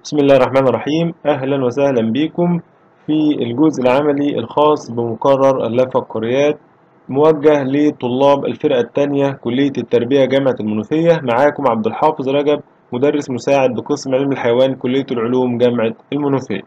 بسم الله الرحمن الرحيم أهلا وسهلا بكم في الجزء العملي الخاص بمقرر اللافقريات موجه لطلاب الفرقة الثانية كلية التربية جامعة المنوفية معاكم عبد الحافظ رجب مدرس مساعد بقسم علم الحيوان كلية العلوم جامعة المنوفية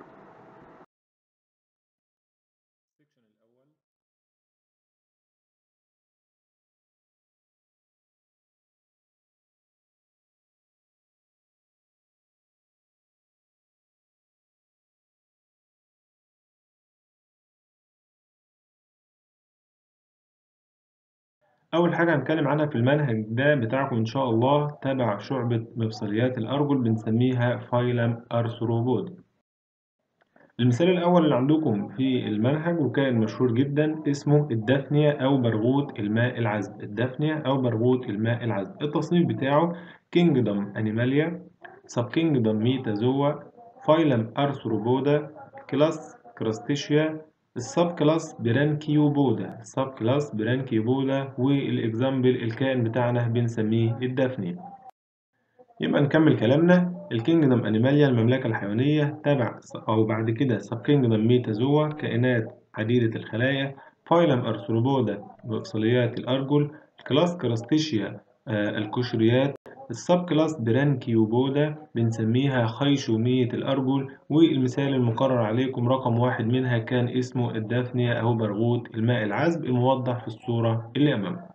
أول حاجة هنتكلم عنها في المنهج ده بتاعكم إن شاء الله تبع شعبة مفصليات الأرجل بنسميها فايلم أرثروبود المثال الأول اللي عندكم في المنهج وكائن مشهور جدا اسمه الدفنية أو برغوث الماء العذب الدفنية أو برغوث الماء العذب التصنيف بتاعه كينجدم أنيماليا سب كينجدم ميتازوا فايلم أرثروبودا كلاس كراستيشيا السب كلاس برانكيوبودا السب كلاس برانكيوبودا والاكزامبل الكائن بتاعنا بنسميه الدفني يبقى نكمل كلامنا الكينجدم انيماليا المملكة الحيوانية تبع او بعد كده سب كينجدم ميتازوا كائنات عديدة الخلايا فايلم ارثروبودا مفصليات الارجل كلاس كراستيشيا آه القشريات السب كلاس برانكيوبودا بنسميها خيشومية الأرجل والمثال المقرر عليكم رقم واحد منها كان اسمه الدافنية أو برغوث الماء العذب الموضح في الصورة اللي أمامكم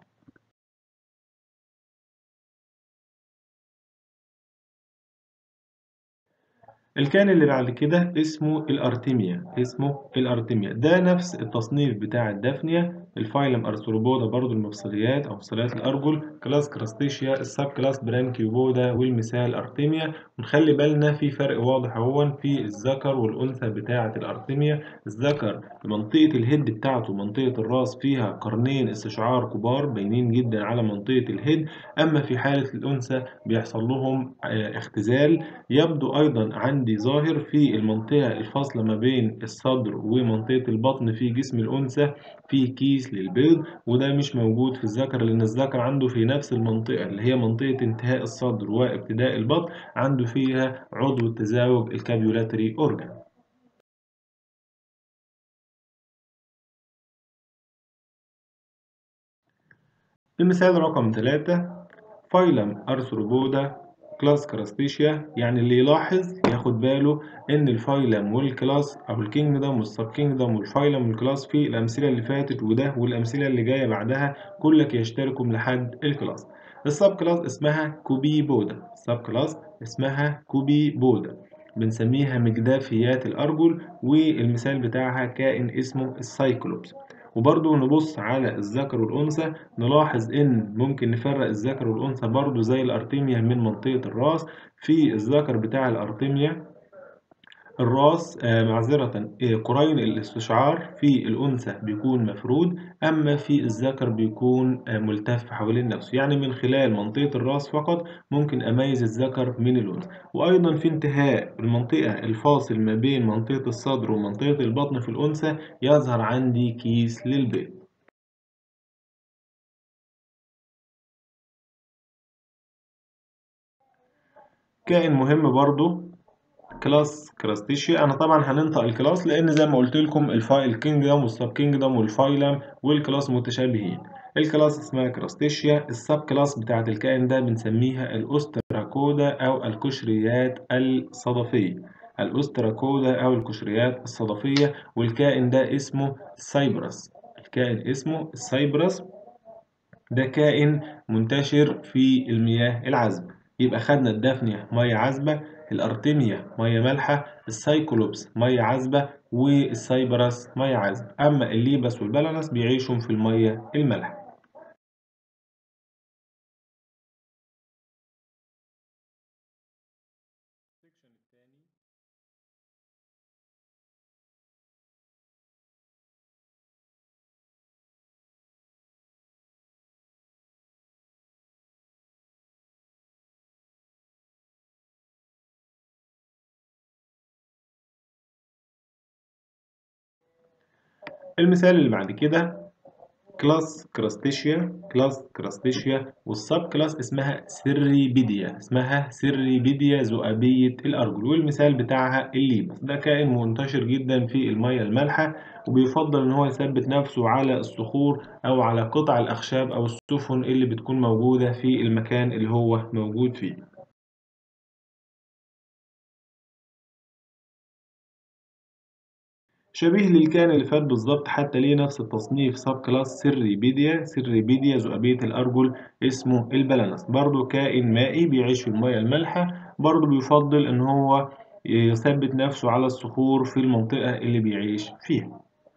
الكائن اللي بعد كده اسمه الارتيميا اسمه الارتيميا ده نفس التصنيف بتاع الدافنيا الفايلم ارثروبودا برضو المفصليات او مفصليات الارجل كلاس كراستيشيا السب كلاس برانكيوبودا والمثال ارتيميا ونخلي بالنا في فرق واضح اهو في الذكر والانثى بتاعه الارتيميا الذكر منطقه الهيد بتاعته منطقه الراس فيها قرنين استشعار كبار باينين جدا على منطقه الهيد اما في حاله الانثى بيحصل لهم اختزال يبدو ايضا عند عندي ظاهر في المنطقة الفاصلة ما بين الصدر ومنطقة البطن في جسم الأنثى في كيس للبيض وده مش موجود في الذكر لأن الذكر عنده في نفس المنطقة اللي هي منطقة انتهاء الصدر وابتداء البطن عنده فيها عضو التزاوج الكابيولاتري أورجان المثال رقم ثلاثة فايلم أرثروبودا كلاس كراستيشيا يعني اللي يلاحظ ياخد باله ان الفايلم والكلاس او الكينجدم والسب كينجدم والفايلم والكلاس في الامثله اللي فاتت وده والامثله اللي جايه بعدها كلك يشتركوا لحد الكلاس السب كلاس اسمها كوبي بودا السب كلاس اسمها كوبي بودا بنسميها مجدافيات الارجل والمثال بتاعها كائن اسمه السايكلوبس وبرضو نبص على الذكر والأنثى نلاحظ إن ممكن نفرق الذكر والأنثى برضو زي الأرتيميا من منطقة الراس في الذكر بتاع الأرتيميا الراس آه معذرة آه قرين الاستشعار في الأنثى بيكون مفرود أما في الذكر بيكون آه ملتف حوالين نفسه يعني من خلال منطقة الراس فقط ممكن أميز الذكر من الأنثى وأيضا في انتهاء المنطقة الفاصل ما بين منطقة الصدر ومنطقة البطن في الأنثى يظهر عندي كيس للبيض كائن مهم برضو كلاس كراستيشيا انا طبعا هننطق الكلاس لان زي ما قلت لكم الفايل كينجدم والسب كينجدم والفايلم والكلاس متشابهين الكلاس اسمها كراستيشيا السب كلاس بتاعت الكائن ده بنسميها الاستراكودا او القشريات الصدفيه الاستراكودا او القشريات الصدفيه والكائن ده اسمه سايبرس الكائن اسمه السايبرس ده كائن منتشر في المياه العذبه يبقى خدنا الدافنيا ميه عذبه الارتيميا ميه مالحه السايكلوبس ميه عذبه والسايبرس ميه عذبه اما الليبس والبلانس بيعيشوا في الميه المالحه المثال اللي بعد كده كلاس كراستيشيا كلاس كراستيشيا والسب كلاس اسمها سيريبيديا اسمها سيريبيديا ذؤابية الأرجل والمثال بتاعها الليبس ده كائن منتشر جدا في المياه المالحة وبيفضل إن هو يثبت نفسه على الصخور أو على قطع الأخشاب أو السفن اللي بتكون موجودة في المكان اللي هو موجود فيه شبيه للكائن اللي فات بالظبط حتى ليه نفس التصنيف سب كلاس سيريبيديا سيريبيديا ذؤابية الأرجل اسمه البلانس برضه كائن مائي بيعيش في المياه المالحة برضه بيفضل إن هو يثبت نفسه على الصخور في المنطقة اللي بيعيش فيها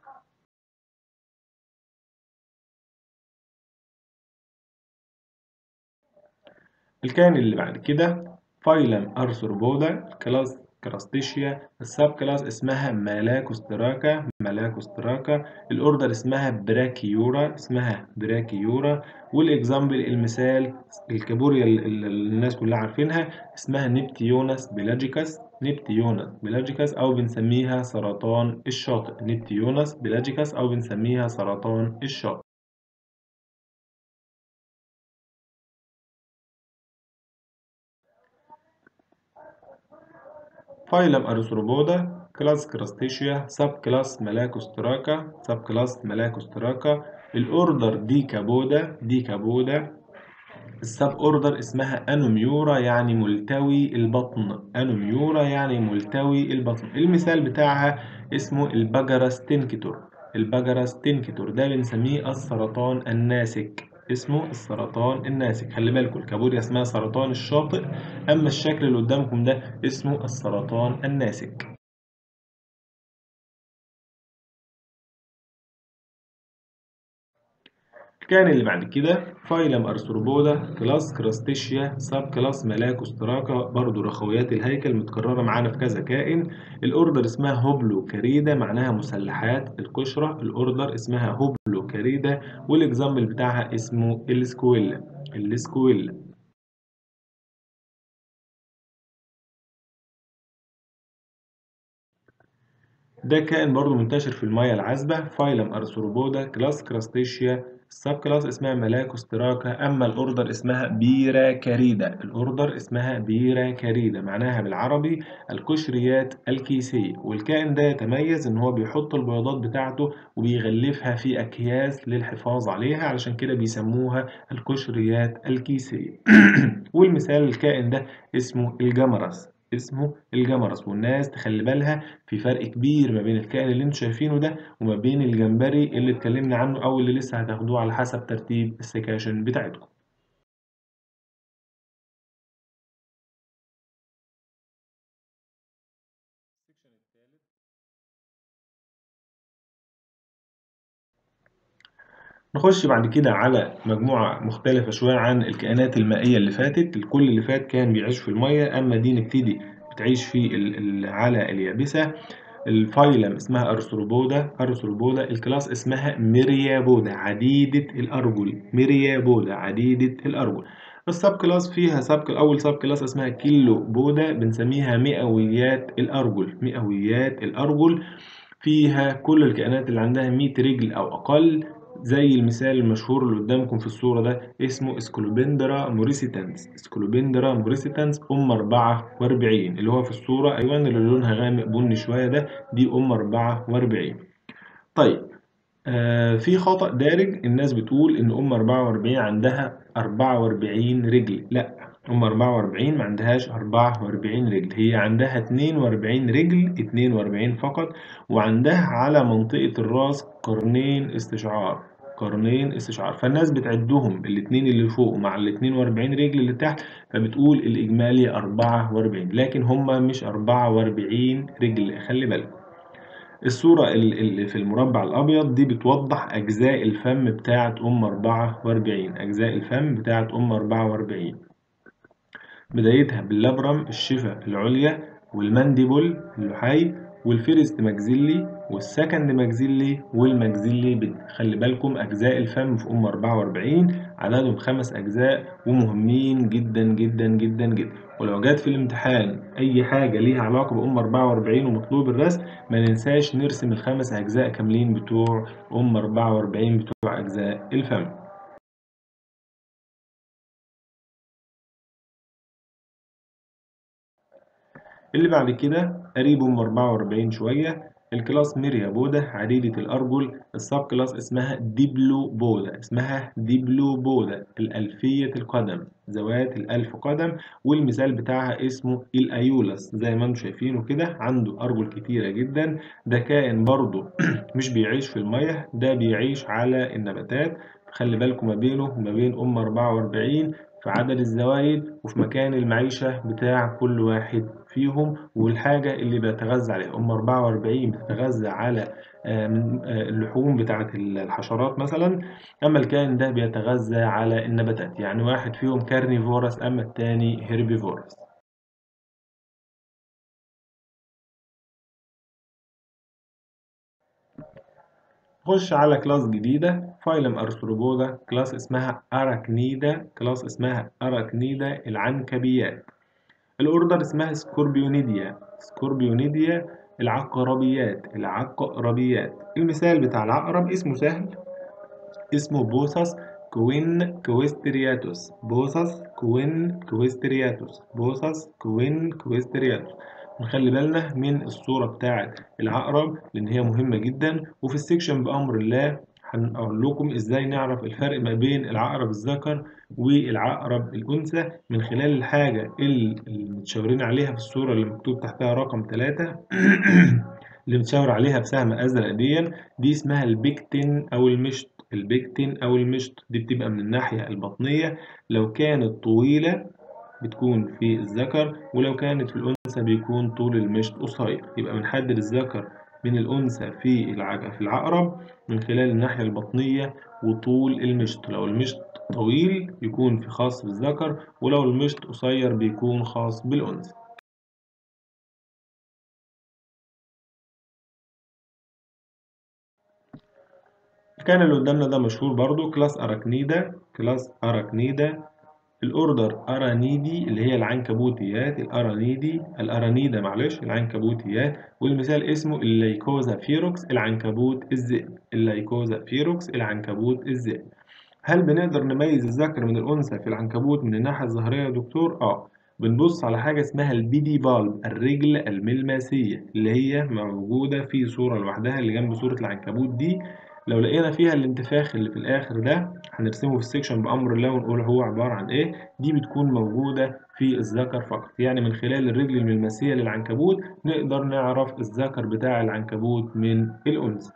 الكائن اللي بعد كده فايلم أرثروبودا كلاس كراستيشيا السب كلاس اسمها مالاكوستراكا مالاكوستراكا الاوردر اسمها براكيورا اسمها براكيورا والاكزامبل المثال الكابوريا اللي الناس كلها عارفينها اسمها نبتيونس بيلاجيكاس نبتيونس بيلاجيكاس او بنسميها سرطان الشاطئ نبتيونس بيلاجيكاس او بنسميها سرطان الشاطئ فايلم أرثروبودا كلاس كراستيشيا سب كلاس ملاكوستراكا سب كلاس ملاكوستراكا الأوردر ديكابودا ديكابودا السب أوردر اسمها أنوميورا يعني ملتوي البطن أنوميورا يعني ملتوي البطن المثال بتاعها اسمه البجرس تنكتور البجرس تنكتور ده بنسميه السرطان الناسك اسمه السرطان الناسك خلي بالكم الكابوريا اسمها سرطان الشاطئ اما الشكل اللي قدامكم ده اسمه السرطان الناسك الكائن اللي بعد كده فايلم أرثروبودا كلاس كراستيشيا سب كلاس ملاكوستراكا برضو رخويات الهيكل متكررة معانا في كذا كائن الأوردر اسمها هوبلو كاريدا معناها مسلحات القشرة الأوردر اسمها هوبلو كاريدا والإكزامبل بتاعها اسمه السكويلا السكويلا ده كائن برضو منتشر في المياه العذبة فايلم أرثروبودا كلاس كراستيشيا السب كلاس اسمها ملاكوستراكا أما الأوردر اسمها بيرا كاريدا الأوردر اسمها بيرا كاريدا معناها بالعربي القشريات الكيسية والكائن ده يتميز إن هو بيحط البيضات بتاعته وبيغلفها في أكياس للحفاظ عليها علشان كده بيسموها القشريات الكيسية والمثال الكائن ده اسمه الجمرس اسمه الجمرس والناس تخلي بالها في فرق كبير ما بين الكائن اللي انتوا شايفينه ده وما بين الجمبري اللي اتكلمنا عنه او اللي لسه هتاخدوه على حسب ترتيب السكاشن بتاعتكم نخش بعد كده على مجموعة مختلفة شوية عن الكائنات المائية اللي فاتت الكل اللي فات كان بيعيش في المية أما دي نبتدي بتعيش في على اليابسة الفايلم اسمها أرثروبودا أرثروبودا الكلاس اسمها ميريابودا عديدة الأرجل ميريابودا عديدة الأرجل السب كلاس فيها سب أول سب كلاس اسمها كيلو بودا بنسميها مئويات الأرجل مئويات الأرجل فيها كل الكائنات اللي عندها 100 رجل أو أقل زي المثال المشهور اللي قدامكم في الصورة ده اسمه اسكولوبندرا موريسيتانس اسكولوبندرا موريسيتانس أم 44 اللي هو في الصورة أيوة اللي لونها غامق بني شوية ده دي أم 44 طيب آه في خطأ دارج الناس بتقول إن أم 44 عندها 44 رجل لأ أم 44 ما عندهاش 44 رجل هي عندها 42 رجل 42 فقط وعندها على منطقة الراس قرنين استشعار قرنين استشعار فالناس بتعدهم الاتنين اللي فوق مع ال 42 رجل اللي تحت فبتقول الإجمالي 44 لكن هما مش 44 رجل خلي بالكم الصورة اللي في المربع الأبيض دي بتوضح أجزاء الفم بتاعة أم 44 أجزاء الفم بتاعة أم 44 بدايتها باللبرم الشفة العليا والمانديبل اللحي والفيرست ماكزيلي والسكند ماكزيلي والماكزيلي بد خلي بالكم أجزاء الفم في أم 44 عددهم خمس أجزاء ومهمين جدا جدا جدا جدا ولو جت في الامتحان أي حاجة ليها علاقة بأم 44 ومطلوب الرسم ما ننساش نرسم الخمس أجزاء كاملين بتوع أم 44 بتوع أجزاء الفم اللي بعد كده قريب أم 44 شوية الكلاس ميريا بودا عديدة الأرجل السب كلاس اسمها ديبلو بودا اسمها ديبلو بودا الألفية القدم ذوات الألف قدم والمثال بتاعها اسمه الأيولس زي ما انتم شايفينه كده عنده أرجل كتيرة جدا ده كائن برضه مش بيعيش في المية ده بيعيش على النباتات خلي بالكم ما بينه وما بين أم 44 في عدد الزوايد وفي مكان المعيشة بتاع كل واحد فيهم والحاجة اللي بيتغذى عليها أم 44 بتتغذى على اللحوم بتاعة الحشرات مثلا أما الكائن ده بيتغذى على النباتات يعني واحد فيهم كارنيفورس أما التاني هيربيفورس خش على كلاس جديدة فايلم أرثروبودا كلاس اسمها أراكنيدا كلاس اسمها أراكنيدا العنكبيات الأوردر اسمها سكوربيونيديا سكوربيونيديا العقربيات العقربيات المثال بتاع العقرب اسمه سهل اسمه بوسس كوين كويسترياتوس بوسس كوين كويسترياتوس بوسس كوين كويسترياتوس نخلي بالنا من الصورة بتاعة العقرب لأن هي مهمة جدا وفي السكشن بأمر الله هنقول لكم ازاي نعرف الفرق ما بين العقرب الذكر والعقرب الأنثى من خلال الحاجة اللي متشاورين عليها في الصورة اللي مكتوب تحتها رقم ثلاثة اللي متشاور عليها بسهم أزرق دي دي اسمها البيكتين أو المشط البيكتين أو المشط دي بتبقى من الناحية البطنية لو كانت طويلة بتكون في الذكر ولو كانت في الأنثى بيكون طول المشط قصير يبقى بنحدد الذكر من الأنثى في في العقرب من خلال الناحية البطنية وطول المشط لو المشط طويل يكون في خاص بالذكر ولو المشط قصير بيكون خاص بالأنثى كان اللي قدامنا ده مشهور برضو كلاس أراكنيدا كلاس أراكنيدا الأوردر أرانيدي اللي هي العنكبوتيات الأرانيدي الأرانيدا معلش العنكبوتيات والمثال اسمه الليكوزا فيروكس العنكبوت الذئب الليكوزا فيروكس العنكبوت الذئب هل بنقدر نميز الذكر من الأنثى في العنكبوت من الناحية الظاهرية يا دكتور؟ آه بنبص على حاجة اسمها البيدي بالب الرجل الملماسية اللي هي موجودة في صورة لوحدها اللي جنب صورة العنكبوت دي لو لقينا فيها الانتفاخ اللي في الآخر ده هنرسمه في السكشن بأمر الله ونقول هو عبارة عن إيه دي بتكون موجودة في الذكر فقط يعني من خلال الرجل الملمسية للعنكبوت نقدر نعرف الذكر بتاع العنكبوت من الأنثى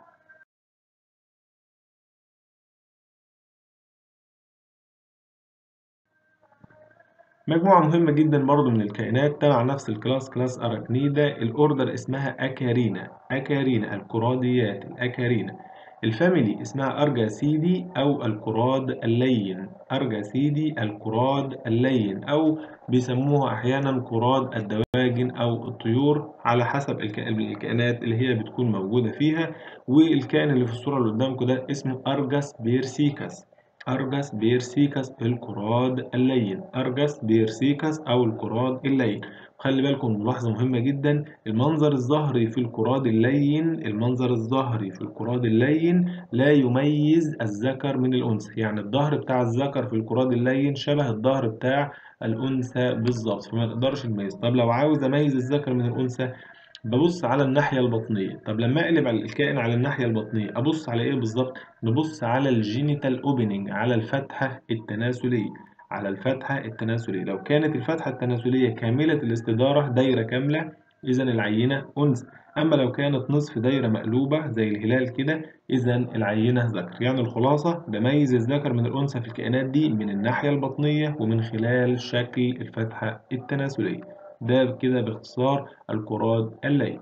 مجموعة مهمة جدا برضو من الكائنات تبع نفس الكلاس كلاس أراكنيدا الأوردر اسمها أكارينا أكارينا الكراديات الأكارينا الفاميلي اسمها أرجاسيدي أو الكراد اللين أرجاسيدي الكراد اللين أو بيسموها أحيانا كراد الدواجن أو الطيور على حسب الكائنات اللي هي بتكون موجودة فيها والكائن اللي في الصورة اللي قدامكم ده اسمه أرجاس بيرسيكاس أرجاس بيرسيكاس الكراد اللين أرجاس بيرسيكاس أو الكراد اللين خلي بالكم ملاحظة مهمة جدا المنظر الظهري في الكراد اللين المنظر الظهري في الكراد اللين لا يميز الذكر من الأنثى يعني الظهر بتاع الذكر في الكراد اللين شبه الظهر بتاع الأنثى بالظبط فما نقدرش نميز طب لو عاوز أميز الذكر من الأنثى ببص على الناحية البطنية طب لما أقلب على الكائن على الناحية البطنية أبص على إيه بالظبط نبص على الجينيتال أوبننج على الفتحة التناسلية على الفتحة التناسلية لو كانت الفتحة التناسلية كاملة الاستدارة دايرة كاملة إذا العينة أنثى أما لو كانت نصف دايرة مقلوبة زي الهلال كده إذا العينة ذكر يعني الخلاصة بميز الذكر من الأنثى في الكائنات دي من الناحية البطنية ومن خلال شكل الفتحة التناسلية ده كده باختصار الكراد الليل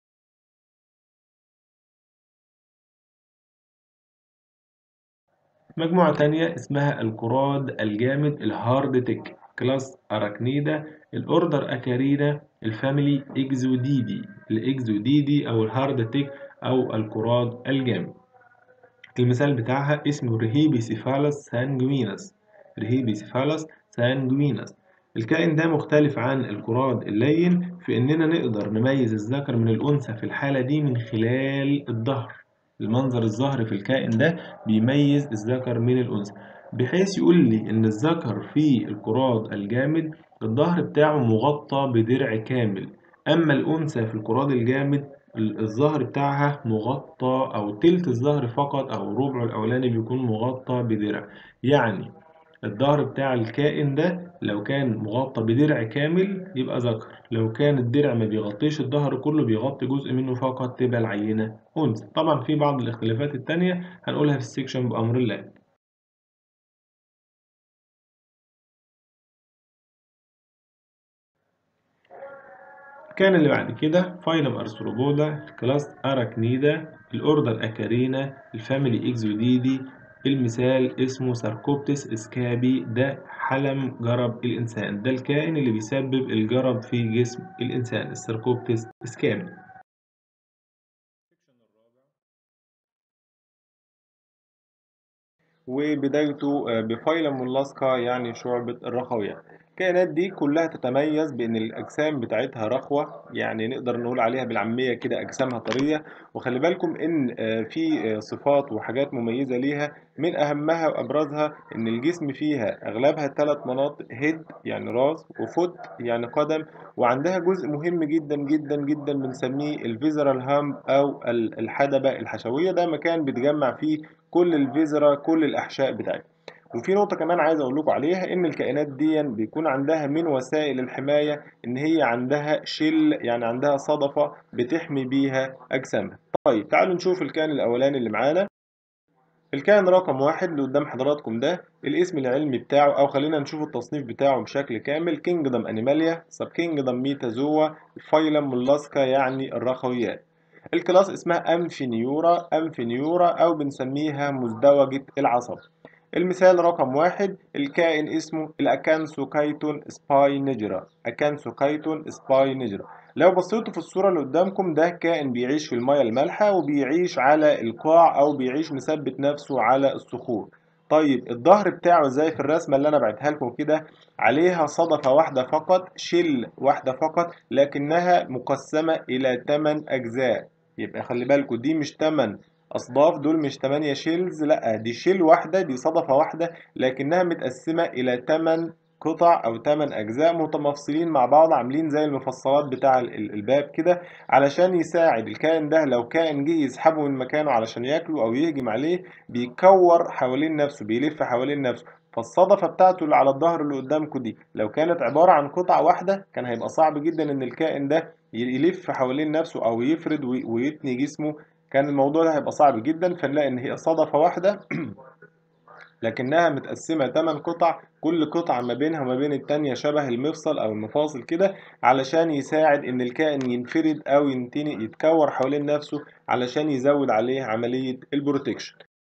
مجموعة تانية اسمها الكراد الجامد الهارد تك كلاس أراكنيدا الأوردر أكاريدا الفاميلي إكزوديدي الإكزوديدي أو الهارد تك أو الكراد الجامد المثال بتاعها اسمه رهيبيسيفالس سانجوينس رهيبيسيفالس سانجوينس الكائن ده مختلف عن القراد اللين في إننا نقدر نميز الذكر من الأنثى في الحالة دي من خلال الظهر المنظر الظهري في الكائن ده بيميز الذكر من الأنثى بحيث يقول لي إن الذكر في القراد الجامد الظهر بتاعه مغطى بدرع كامل أما الأنثى في القراد الجامد الظهر بتاعها مغطى أو تلت الظهر فقط أو ربعه الأولاني بيكون مغطى بدرع يعني الظهر بتاع الكائن ده لو كان مغطى بدرع كامل يبقى ذكر لو كان الدرع ما بيغطيش الظهر كله بيغطي جزء منه فقط تبقى العينة أنثى طبعا في بعض الاختلافات التانية هنقولها في السكشن بأمر الله كان اللي بعد كده فايلم أرثروبودا كلاس أراكنيدا الأوردر أكارينا الفاميلي إكزوديدي المثال اسمه ساركوبتس اسكابي ده حلم جرب الإنسان ده الكائن اللي بيسبب الجرب في جسم الإنسان الساركوبتس اسكابي وبدايته بفايلم مولاسكا يعني شعبة الرخوية الكائنات دي كلها تتميز بأن الأجسام بتاعتها رخوة يعني نقدر نقول عليها بالعامية كده أجسامها طرية وخلي بالكم إن في صفات وحاجات مميزة ليها من أهمها وأبرزها إن الجسم فيها أغلبها ثلاث مناطق هيد يعني راس وفوت يعني قدم وعندها جزء مهم جدا جدا جدا بنسميه الفيزرال هامب أو الحدبة الحشوية ده مكان بتجمع فيه كل الفيزرا كل الأحشاء بتاعتها وفي نقطة كمان عايز أقول لكم عليها إن الكائنات دي بيكون عندها من وسائل الحماية إن هي عندها شل يعني عندها صدفة بتحمي بيها أجسامها. طيب تعالوا نشوف الكائن الأولاني اللي معانا. الكائن رقم واحد اللي قدام حضراتكم ده الاسم العلمي بتاعه أو خلينا نشوف التصنيف بتاعه بشكل كامل كينجدم أنيماليا سب كينجدم ميتازوا فايلم مولاسكا يعني الرخويات. الكلاس اسمها أمفينيورا أمفينيورا أو بنسميها مزدوجة العصب. المثال رقم واحد الكائن اسمه الأكانسوكايتون سباي نجرا أكانسوكايتون سباي نجرا لو بصيتوا في الصورة اللي قدامكم ده كائن بيعيش في المياه المالحة وبيعيش على القاع أو بيعيش مثبت نفسه على الصخور طيب الظهر بتاعه زي في الرسمة اللي أنا بعتها لكم كده عليها صدفة واحدة فقط شل واحدة فقط لكنها مقسمة إلى 8 أجزاء يبقى خلي بالكم دي مش 8 أصداف دول مش 8 شيلز لأ دي شيل واحدة دي صدفة واحدة لكنها متقسمة إلى 8 قطع أو 8 أجزاء متمفصلين مع بعض عاملين زي المفصلات بتاع الباب كده علشان يساعد الكائن ده لو كائن جه يسحبه من مكانه علشان ياكله أو يهجم عليه بيكور حوالين نفسه بيلف حوالين نفسه فالصدفة بتاعته اللي على الظهر اللي قدامكم دي لو كانت عبارة عن قطعة واحدة كان هيبقى صعب جدا إن الكائن ده يلف حوالين نفسه أو يفرد ويتني جسمه كان الموضوع ده هيبقى صعب جدا فنلاقي ان هي صدفة واحدة لكنها متقسمة 8 قطع كل قطعة ما بينها وما بين التانية شبه المفصل أو المفاصل كده علشان يساعد إن الكائن ينفرد أو ينتني يتكور حوالين نفسه علشان يزود عليه عملية البروتكشن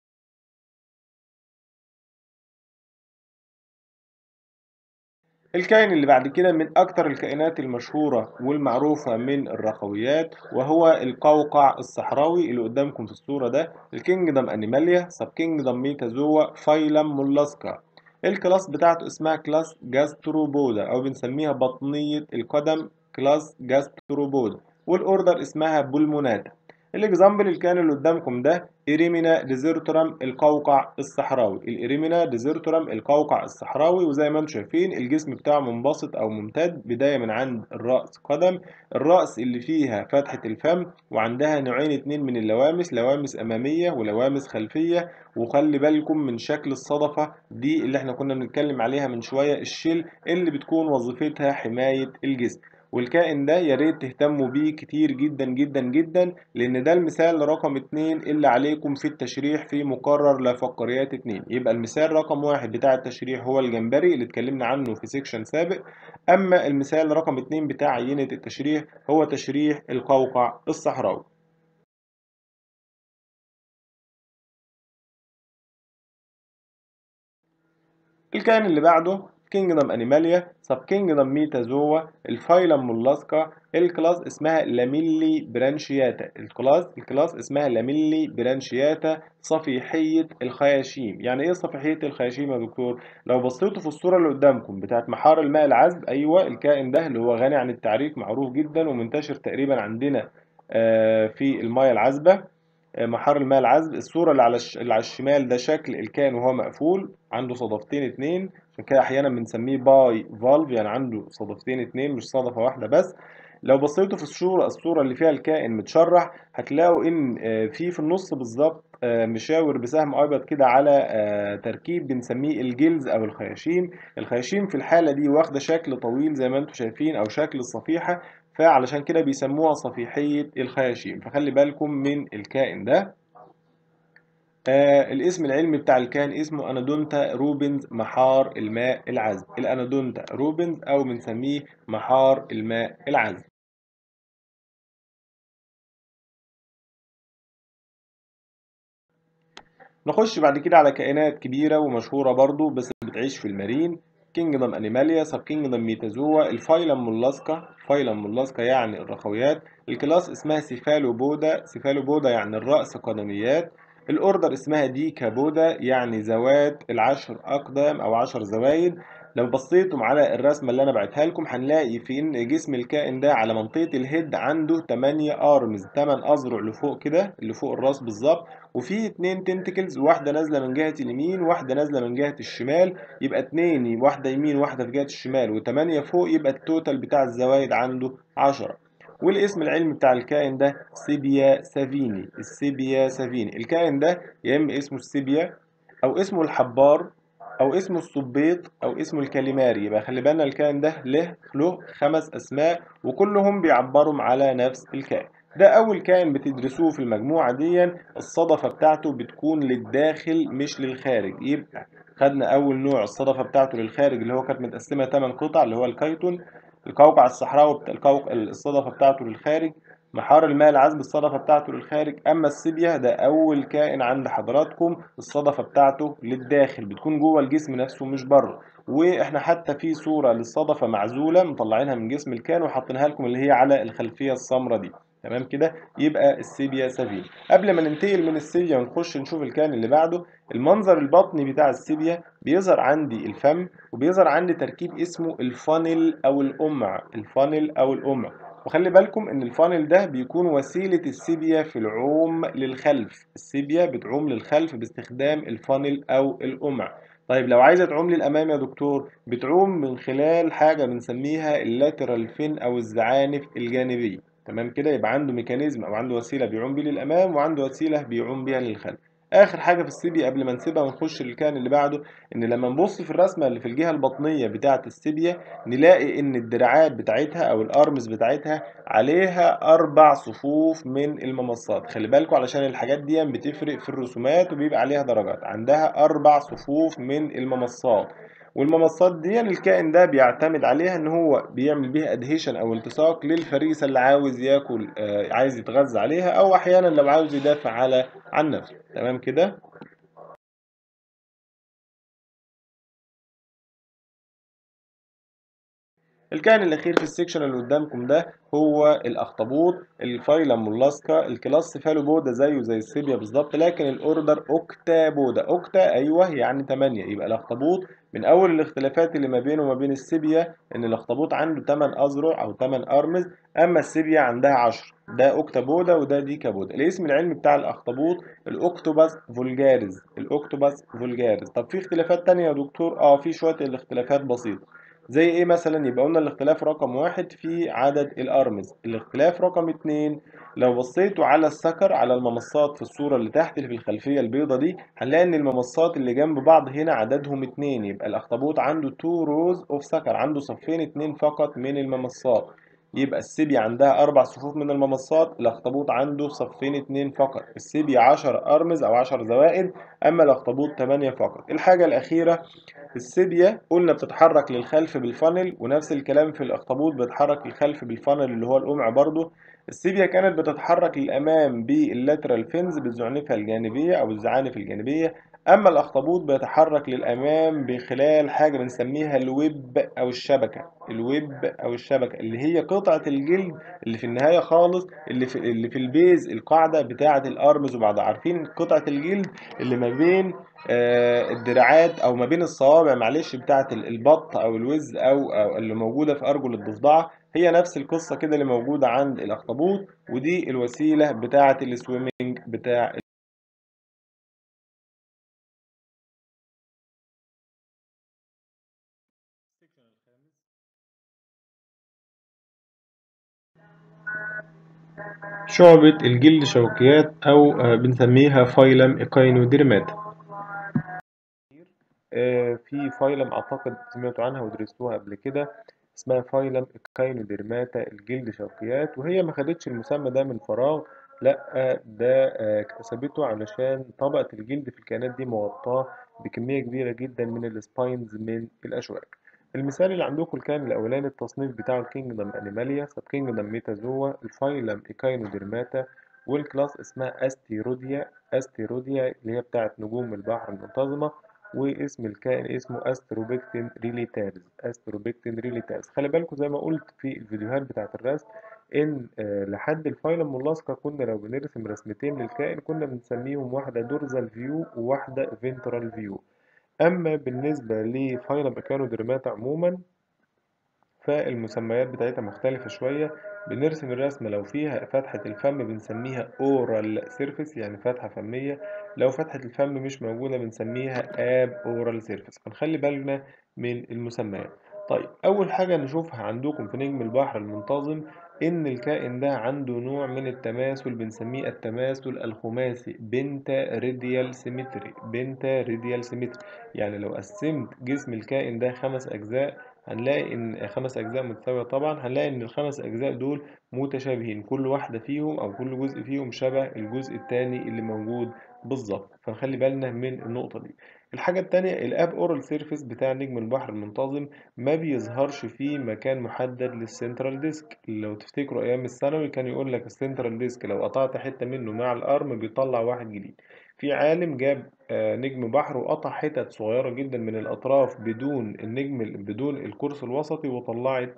الكائن اللي بعد كده من أكتر الكائنات المشهورة والمعروفة من الرخويات وهو القوقع الصحراوي اللي قدامكم في الصورة ده الكينجدم أنيماليا سب كينجدم ميتازوا فايلم مولاسكا الكلاس بتاعته اسمها كلاس جاستروبودا أو بنسميها بطنية القدم كلاس جاستروبودا والأوردر اسمها بولموناتا الاكزامبل اللي كان اللي قدامكم ده إريمينا ديزرتورم القوقع الصحراوي الإريمينا ديزرتورم القوقع الصحراوي وزي ما انتم شايفين الجسم بتاعه منبسط أو ممتد بداية من عند الرأس قدم الرأس اللي فيها فتحة الفم وعندها نوعين اتنين من اللوامس لوامس أمامية ولوامس خلفية وخلي بالكم من شكل الصدفة دي اللي احنا كنا بنتكلم عليها من شوية الشل اللي بتكون وظيفتها حماية الجسم والكائن ده يا ريت تهتموا بيه كتير جدا جدا جدا لان ده المثال رقم اتنين اللي عليكم في التشريح في مقرر لفقريات اتنين يبقى المثال رقم واحد بتاع التشريح هو الجمبري اللي اتكلمنا عنه في سيكشن سابق اما المثال رقم اتنين بتاع عينة التشريح هو تشريح القوقع الصحراوي الكائن اللي بعده كينجدم انيماليا سب كينجدم ميتازوا الفايلم مولاسكا الكلاس اسمها لاميلي برانشياتا الكلاس الكلاس اسمها لاميلي برانشياتا صفيحية الخياشيم يعني ايه صفيحية الخياشيم يا دكتور لو بصيتوا في الصورة اللي قدامكم بتاعت محار الماء العذب ايوه الكائن ده اللي هو غني عن التعريف معروف جدا ومنتشر تقريبا عندنا في المايه العذبة محار الماء العذب الصورة اللي على اللي على الشمال ده شكل الكائن وهو مقفول عنده صدفتين اتنين عشان كده احيانا بنسميه باي فالف يعني عنده صدفتين اتنين مش صدفة واحدة بس لو بصيتوا في الصورة الصورة اللي فيها الكائن متشرح هتلاقوا ان في في النص بالظبط مشاور بسهم ابيض كده على تركيب بنسميه الجلز او الخياشيم الخياشيم في الحالة دي واخدة شكل طويل زي ما انتم شايفين او شكل الصفيحة فعلشان كده بيسموها صفيحية الخياشيم فخلي بالكم من الكائن ده آه الاسم العلمي بتاع الكائن اسمه انادونتا روبنز محار الماء العذب الانادونتا روبنز او بنسميه محار الماء العذب نخش بعد كده على كائنات كبيرة ومشهورة برضو بس بتعيش في المارين كينجدم انيماليا سب كينجدم ميتازوا الفايلم مولاسكا فايلم مولاسكا يعني الرخويات الكلاس اسمها سيفالوبودا سيفالوبودا يعني الرأس قدميات الاوردر اسمها ديكابودا يعني ذوات العشر اقدام او عشر زوايد لو بصيتم على الرسمة اللي انا بعتها لكم هنلاقي في ان جسم الكائن ده على منطقة الهيد عنده 8 ارمز 8 اذرع لفوق كده اللي فوق الراس بالظبط وفي اتنين تنتكلز واحدة نازلة من جهة اليمين واحدة نازلة من جهة الشمال يبقى اتنين واحدة يمين واحدة في جهة الشمال وتمانية فوق يبقى التوتال بتاع الزوايد عنده عشرة والاسم العلمي بتاع الكائن ده سيبيا سافيني السيبيا سافيني الكائن ده يا اما اسمه السيبيا او اسمه الحبار او اسمه الصبيط او اسمه الكاليماري يبقى خلي بالنا الكائن ده له له خمس اسماء وكلهم بيعبروا على نفس الكائن ده أول كائن بتدرسوه في المجموعة دي الصدفة بتاعته بتكون للداخل مش للخارج يبقى خدنا أول نوع الصدفة بتاعته للخارج اللي هو كانت متقسمة 8 قطع اللي هو الكايتون القوقع الصحراوي القوق الصدفة بتاعته للخارج محار الماء العذب الصدفة بتاعته للخارج أما السيبيا ده أول كائن عند حضراتكم الصدفة بتاعته للداخل بتكون جوه الجسم نفسه مش بره واحنا حتى في صورة للصدفة معزولة مطلعينها من جسم الكائن وحاطينها لكم اللي هي على الخلفية السمراء دي تمام كده يبقى السيبيا سافين قبل ما ننتقل من السيبيا ونخش نشوف الكائن اللي بعده المنظر البطني بتاع السيبيا بيظهر عندي الفم وبيظهر عندي تركيب اسمه الفانل او القمع الفانل او القمع وخلي بالكم ان الفانل ده بيكون وسيلة السيبيا في العوم للخلف السيبيا بتعوم للخلف باستخدام الفانل او القمع طيب لو عايزة تعوم للأمام يا دكتور بتعوم من خلال حاجة بنسميها اللاترال فين أو الزعانف الجانبية تمام كده يبقى عنده ميكانيزم أو عنده وسيلة بيعوم بيه للأمام وعنده وسيلة بيعوم بيها للخلف اخر حاجه في السيبيا قبل ما نسيبها ونخش للكائن اللي بعده ان لما نبص في الرسمه اللي في الجهه البطنيه بتاعه السيبيا نلاقي ان الدراعات بتاعتها او الارمز بتاعتها عليها اربع صفوف من الممصات خلي بالكم علشان الحاجات دي بتفرق في الرسومات وبيبقى عليها درجات عندها اربع صفوف من الممصات والممصات دي الكائن ده بيعتمد عليها ان هو بيعمل بيها ادهيشن او التصاق للفريسه اللي عاوز ياكل آه عايز يتغذى عليها او احيانا لو عاوز يدافع على عن نفسه تمام كده الكائن الاخير في السكشن اللي قدامكم ده هو الاخطبوط الفايلم مولاسكا الكلاس سيفالوبودا زيه زي السيبيا بالظبط لكن الاوردر اوكتابودا اوكتا ايوه يعني 8 يبقى الاخطبوط من اول الاختلافات اللي ما بينه وما بين السيبيا ان الاخطبوط عنده 8 اذرع او 8 ارمز اما السيبيا عندها 10 ده اوكتابودا وده ديكابودا الاسم العلمي بتاع الاخطبوط الاوكتوباس فولجاريز الاوكتوباس فولجاريز طب في اختلافات تانية يا دكتور اه في شويه الاختلافات بسيطه زي ايه مثلا يبقى قلنا الاختلاف رقم واحد في عدد الارمز الاختلاف رقم اتنين لو بصيتوا على السكر على الممصات في الصورة اللي تحت اللي في الخلفية البيضة دي هنلاقي ان الممصات اللي جنب بعض هنا عددهم اتنين يبقى الاخطبوط عنده 2 روز اوف سكر عنده صفين اتنين فقط من الممصات يبقى السيبيا عندها أربع صفوف من الممصات الأخطبوط عنده صفين اتنين فقط السيبيا عشر أرمز أو عشر زوائد أما الأخطبوط تمانية فقط الحاجة الأخيرة السيبيا قلنا بتتحرك للخلف بالفانل ونفس الكلام في الأخطبوط بيتحرك للخلف بالفانل اللي هو القمع برضه السيبيا كانت بتتحرك للأمام باللاترال فينز بزعنفها الجانبية أو الزعانف الجانبية أما الأخطبوط بيتحرك للأمام بخلال حاجة بنسميها الويب أو الشبكة الويب أو الشبكة اللي هي قطعة الجلد اللي في النهاية خالص اللي في, اللي في البيز القاعدة بتاعة الأرمز وبعضها عارفين قطعة الجلد اللي ما بين آه الدراعات أو ما بين الصوابع معلش بتاعة البط أو الوز أو, أو اللي موجودة في أرجل الضفدعة هي نفس القصة كده اللي موجودة عند الأخطبوط ودي الوسيلة بتاعة السويمنج بتاع شعبة الجلد شوكيات أو بنسميها فايلم إيكاينوديرماتا في فايلم أعتقد سمعتوا عنها ودرستوها قبل كده اسمها فايلم إيكاينوديرماتا الجلد شوكيات وهي ما خدتش المسمى ده من فراغ لا ده اكتسبته علشان طبقة الجلد في الكائنات دي مغطاة بكمية كبيرة جدا من السباينز من الأشواك المثال اللي عندكم الكائن الأولاني التصنيف بتاعه الكينجدم أنيماليا سب كينجدم ميتازوا الفايلم إيكاينوديرماتا والكلاس اسمها أستيروديا أستيروديا اللي هي بتاعة نجوم البحر المنتظمة واسم الكائن اسمه أستروبكتين ريليتارز أستروبكتين ريليتارز خلي بالكم زي ما قلت في الفيديوهات بتاعة الرسم إن لحد الفايلم ملاصقة كنا لو بنرسم رسمتين للكائن كنا بنسميهم واحدة دورزال فيو وواحدة فينترال فيو أما بالنسبة لفايلم إيكانوديرماتا عموما فالمسميات بتاعتها مختلفة شوية بنرسم الرسمة لو فيها فتحة الفم بنسميها أورال سيرفيس يعني فتحة فمية لو فتحة الفم مش موجودة بنسميها آب أورال سيرفيس فنخلي بالنا من المسميات طيب أول حاجة نشوفها عندكم في نجم البحر المنتظم إن الكائن ده عنده نوع من التماثل بنسميه التماثل الخماسي بنتا ريديال سيمتري بنتا ريديال سيمتري يعني لو قسمت جسم الكائن ده خمس أجزاء هنلاقي إن خمس أجزاء متساوية طبعا هنلاقي إن الخمس أجزاء دول متشابهين كل واحدة فيهم أو كل جزء فيهم شبه الجزء التاني اللي موجود بالظبط فنخلي بالنا من النقطة دي الحاجة التانية الاب اورال سيرفيس بتاع نجم البحر المنتظم ما بيظهرش في مكان محدد للسنترال ديسك لو تفتكروا ايام الثانوي كان يقول لك السنترال ديسك لو قطعت حتة منه مع الارم بيطلع واحد جديد في عالم جاب نجم بحر وقطع حتت صغيرة جدا من الأطراف بدون النجم بدون القرص الوسطي وطلعت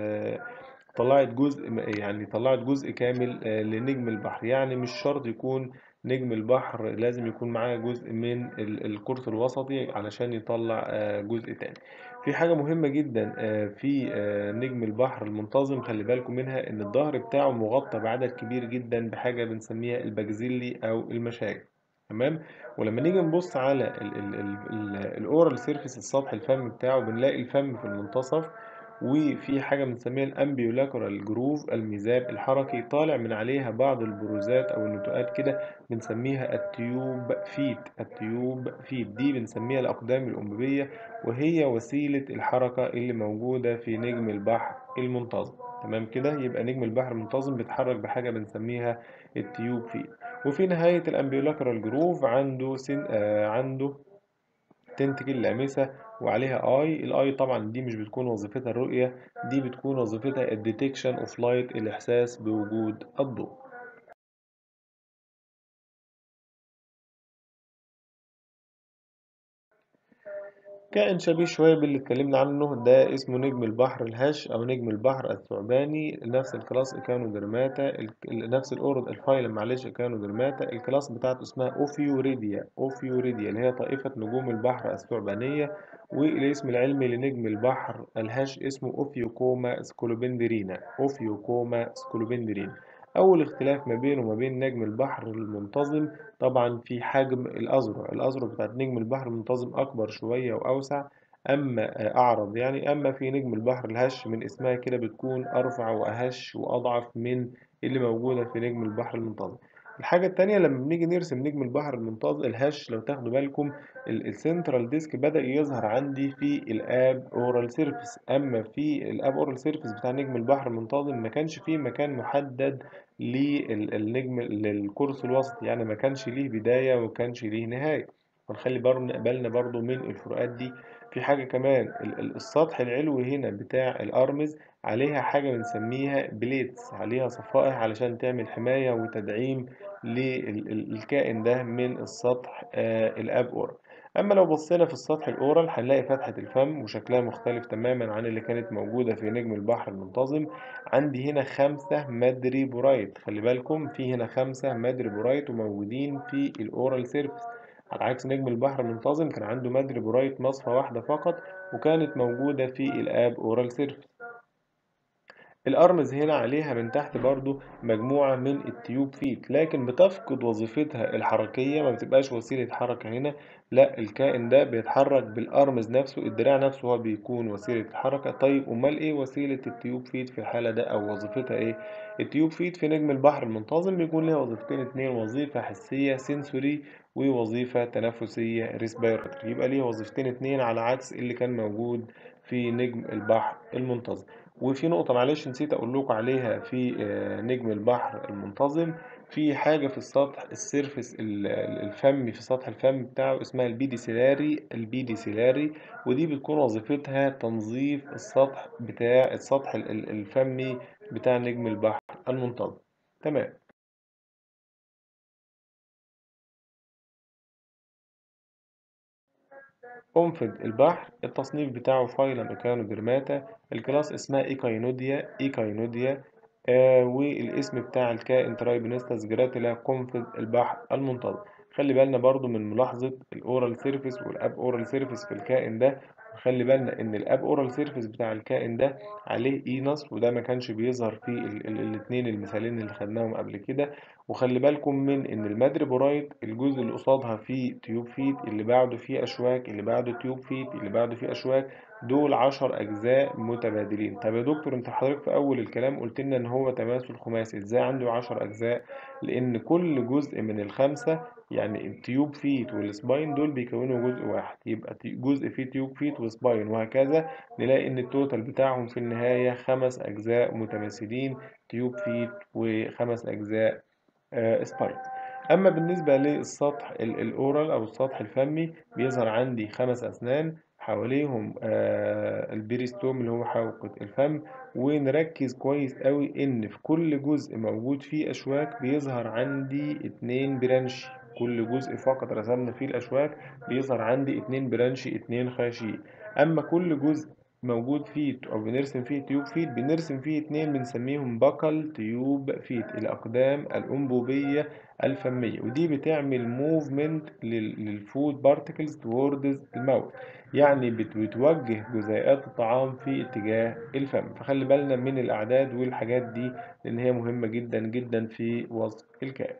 طلعت جزء يعني طلعت جزء كامل لنجم البحر يعني مش شرط يكون نجم البحر لازم يكون معاه جزء من القرص الوسطي علشان يطلع جزء تاني في حاجة مهمة جدا في نجم البحر المنتظم خلي بالكم منها ان الظهر بتاعه مغطى بعدد كبير جدا بحاجة بنسميها الباكزيلي او المشاجر تمام ولما نيجي نبص على الاورال سيرفيس السطح الفم بتاعه بنلاقي الفم في المنتصف وفي حاجة بنسميها الأمبيولاكرال جروف الميزاب الحركي طالع من عليها بعض البروزات أو النتوءات كده بنسميها التيوب فيت التيوب فيت دي بنسميها الأقدام الأنبوبية وهي وسيلة الحركة اللي موجودة في نجم البحر المنتظم تمام كده يبقى نجم البحر المنتظم بيتحرك بحاجة بنسميها التيوب فيت وفي نهاية الأمبيولاكرال جروف عنده سن آه عنده تنتكل لامسة وعليها اي الاي طبعا دي مش بتكون وظيفتها الرؤية دي بتكون وظيفتها الديتكشن اوف لايت الاحساس بوجود الضوء كائن شبيه شوية باللي اتكلمنا عنه ده اسمه نجم البحر الهش أو نجم البحر الثعباني نفس الكلاس إيكانودرماتا نفس الأورد الفايل معلش إيكانودرماتا الكلاس بتاعته اسمها أوفيوريديا أوفيوريديا اللي هي طائفة نجوم البحر الثعبانية والاسم العلمي لنجم البحر الهش اسمه أوفيوكوما سكولوبندرينا أوفيوكوما سكولوبندرينا أول اختلاف ما بينه وما بين نجم البحر المنتظم طبعا في حجم الأذرع الأذرع بتاعت نجم البحر المنتظم أكبر شوية وأوسع أما أعرض يعني أما في نجم البحر الهش من اسمها كده بتكون أرفع وأهش وأضعف من اللي موجودة في نجم البحر المنتظم الحاجة التانية لما بنيجي نرسم نجم البحر المنتظم الهش لو تاخدوا بالكم السنترال ديسك بدأ يظهر عندي في الاب اورال سيرفيس اما في الاب اورال سيرفيس بتاع نجم البحر المنتظم ما كانش فيه مكان محدد للنجم للقرص الوسطي يعني ما كانش ليه بداية وما كانش ليه نهاية فنخلي بالنا برضو من الفروقات دي في حاجة كمان السطح العلوي هنا بتاع الأرمز عليها حاجة بنسميها بليتس عليها صفائح علشان تعمل حماية وتدعيم للكائن ده من السطح آه، الاب اورال اما لو بصينا في السطح الاورال هنلاقي فتحة الفم وشكلها مختلف تماما عن اللي كانت موجودة في نجم البحر المنتظم عندي هنا خمسة مدري بورايت خلي بالكم في هنا خمسة مدري بورايت وموجودين في الاورال سيرفيس على عكس نجم البحر المنتظم كان عنده مدري بورايت مصفى واحدة فقط وكانت موجودة في الاب اورال سيرفيس الأرمز هنا عليها من تحت برضو مجموعة من التيوب فيت لكن بتفقد وظيفتها الحركية ما بتبقاش وسيلة حركة هنا لا الكائن ده بيتحرك بالأرمز نفسه الدراع نفسه هو بيكون وسيلة الحركة طيب أمال إيه وسيلة التيوب فيت في الحالة ده أو وظيفتها إيه التيوب فيت في نجم البحر المنتظم بيكون لها وظيفتين اتنين وظيفة حسية سنسوري ووظيفة تنفسية ريسبيراتوري يبقى ليه وظيفتين اتنين على عكس اللي كان موجود في نجم البحر المنتظم وفي نقطة معلش نسيت أقول لكم عليها في آه، نجم البحر المنتظم في حاجة في السطح السيرفس ال- ال- الفمي في سطح الفم بتاعه اسمها البيديسيلاري البيديسيلاري ودي بتكون وظيفتها تنظيف السطح بتاع السطح ال- ال- الفمي بتاع نجم البحر المنتظم تمام قنفذ البحر التصنيف بتاعه فايلم إيكاينوديرماتا الكلاس اسمها إيكاينوديا إيكاينوديا آه والاسم بتاع الكائن ترايبنستس جراتيلا قنفذ البحر المنتظم خلي بالنا برضو من ملاحظة الأورال سيرفيس والأب أورال سيرفيس في الكائن ده وخلي بالنا إن الأب أورال سيرفيس بتاع الكائن ده عليه إينس وده ما كانش بيظهر في ال- ال- الاتنين المثالين اللي خدناهم قبل كده وخلي بالكم من ان المادري بورايت الجزء اللي قصادها فيه تيوب فيت اللي بعده فيه اشواك اللي بعده تيوب فيت اللي بعده فيه اشواك دول عشر اجزاء متبادلين طب يا دكتور انت حضرتك في اول الكلام قلت لنا ان هو تماثل خماسي ازاي عنده عشر اجزاء لان كل جزء من الخمسة يعني التيوب فيت والسباين دول بيكونوا جزء واحد يبقى تي- جزء فيه تيوب فيت وسباين وهكذا نلاقي ان التوتال بتاعهم في النهاية خمس اجزاء متماثلين تيوب فيت وخمس اجزاء آه، سباين أما بالنسبة للسطح ال- الأورال أو السطح الفمي بيظهر عندي خمس أسنان حواليهم آه، البيريستوم اللي هو حلقة الفم ونركز كويس قوي إن في كل جزء موجود فيه أشواك بيظهر عندي اتنين برانشي كل جزء فقط رسمنا فيه الأشواك بيظهر عندي اتنين برانشي اتنين خاشي أما كل جزء موجود فيه أو بنرسم فيه تيوب فيت بنرسم فيه اتنين بنسميهم بكل تيوب فيت الأقدام الأنبوبية الفمية ودي بتعمل موفمنت للفود بارتكلز توردز الماوث يعني بت- بتوجه جزيئات الطعام في اتجاه الفم فخلي بالنا من الأعداد والحاجات دي لأن هي مهمة جدا جدا في وصف الكائن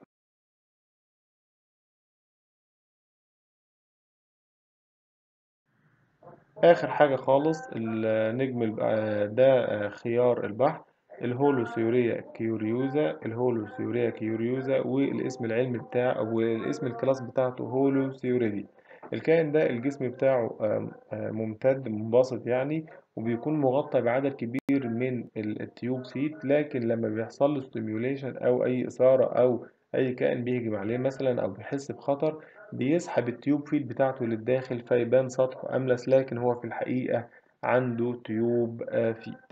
آخر حاجة خالص النجم الب- آه، ده آه، خيار البحر الهولوسيوريا كيوريوزا الهولوسيوريا كيوريوزا والاسم العلمي بتاعه أو الاسم الكلاس بتاعته هولوسيوريدي الكائن ده الجسم بتاعه آم، آه، ممتد منبسط يعني وبيكون مغطى بعدد كبير من ال- التيوب فيت لكن لما بيحصل له ستيميوليشن أو أي إثارة أو أي كائن بيهجم عليه مثلا أو بيحس بخطر بيسحب التيوب فيد بتاعته للداخل فيبان سطحه أملس لكن هو في الحقيقة عنده تيوب آه، فيد